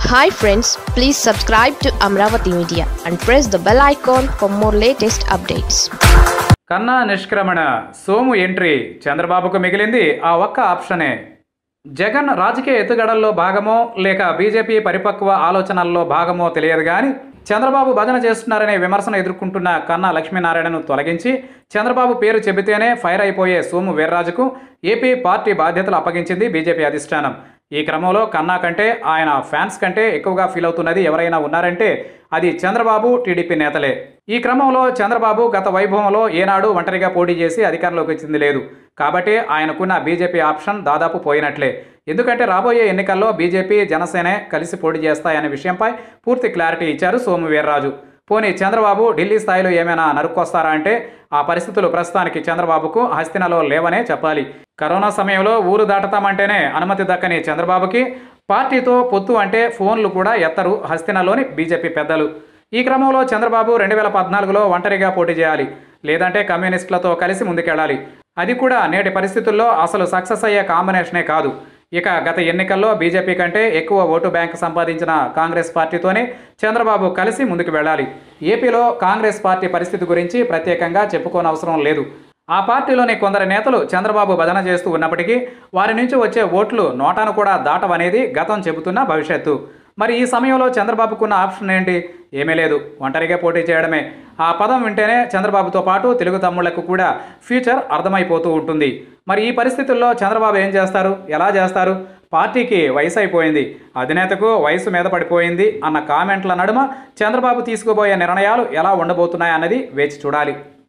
hi friends please subscribe to Amaravati media and press the bell icon for more latest updates Kanna నిష్క్రమణ Somu entry చంద్రబాబుకు మిగిలింది ఆ ఒక్క ఆప్షనే జగన్ రాజకీయ ఎత్తుగడల్లో భాగమో లేక బీజేపీ పరిపక్వ ఆలోచనల్లో భాగమో తెలియదు కానీ చంద్రబాబు భజన చేస్తున్నారనే విమర్శను ఎదుర్కొంటున్న కన్నా లక్ష్మీనారాయణను తొలగించి చంద్రబాబు పేరు చెబితేనే ఫైర్ అయిపోయే సోము వీర్రాజుకు ఏపీ పార్టీ బాధ్యతలు అప్పగించింది బీజేపీ అధిష్టానం ఈ క్రమంలో కన్నా కంటే ఆయన ఫ్యాన్స్ కంటే ఎక్కువగా ఫీల్ అవుతున్నది ఎవరైనా ఉన్నారంటే అది చంద్రబాబు టీడీపీ నేతలే ఈ క్రమంలో చంద్రబాబు గత వైభవంలో ఏనాడు ఒంటరిగా పోటీ చేసి అధికారంలోకి వచ్చింది లేదు కాబట్టి ఆయనకున్న బీజేపీ ఆప్షన్ దాదాపు పోయినట్లే ఎందుకంటే రాబోయే ఎన్నికల్లో బీజేపీ జనసేనే కలిసి పోటీ చేస్తాయనే విషయంపై పూర్తి క్లారిటీ ఇచ్చారు సోము వీర్రాజు పోనీ చంద్రబాబు ఢిల్లీ స్థాయిలో ఏమైనా నరుక్కొస్తారా అంటే ఆ పరిస్థితులు ప్రస్తుతానికి చంద్రబాబుకు హస్తినలో లేవనే చెప్పాలి కరోనా సమయంలో ఊరు దాటతామంటేనే అనుమతి దక్కని చంద్రబాబుకి పార్టీతో పొత్తు అంటే ఫోన్లు కూడా ఎత్తరు హస్తినలోని బీజేపీ పెద్దలు ఈ క్రమంలో చంద్రబాబు రెండు వేల పద్నాలుగులో ఒంటరిగా పోటీ చేయాలి లేదంటే కమ్యూనిస్టులతో కలిసి ముందుకెళ్ళాలి అది కూడా నేటి పరిస్థితుల్లో అసలు సక్సెస్ అయ్యే కాంబినేషనే కాదు ఇక గత ఎన్నికల్లో బీజేపీ కంటే ఎక్కువ ఓటు బ్యాంక్ సంపాదించిన కాంగ్రెస్ పార్టీతోనే చంద్రబాబు కలిసి ముందుకు వెళ్ళాలి ఏపీలో కాంగ్రెస్ పార్టీ పరిస్థితి గురించి ప్రత్యేకంగా చెప్పుకోనవసరం లేదు ఆ పార్టీలోని కొందరు నేతలు చంద్రబాబు భజన చేస్తూ ఉన్నప్పటికీ వారి నుంచి వచ్చే ఓట్లు నోటాను కూడా దాటవనేది గతం చెబుతున్న భవిష్యత్తు మరి ఈ సమయంలో చంద్రబాబుకున్న ఆప్షన్ ఏంటి ఏమీ లేదు ఒంటరిగా పోటీ చేయడమే ఆ పదం వింటేనే చంద్రబాబుతో పాటు తెలుగు తమ్ముళ్లకు కూడా ఫ్యూచర్ అర్థమైపోతూ ఉంటుంది మరి ఈ పరిస్థితుల్లో చంద్రబాబు ఏం చేస్తారు ఎలా చేస్తారు పార్టీకి వయసు అయిపోయింది అధినేతకు వయసు మీద పడిపోయింది అన్న కామెంట్ల నడుమ చంద్రబాబు తీసుకోబోయే నిర్ణయాలు ఎలా ఉండబోతున్నాయన్నది వేచి చూడాలి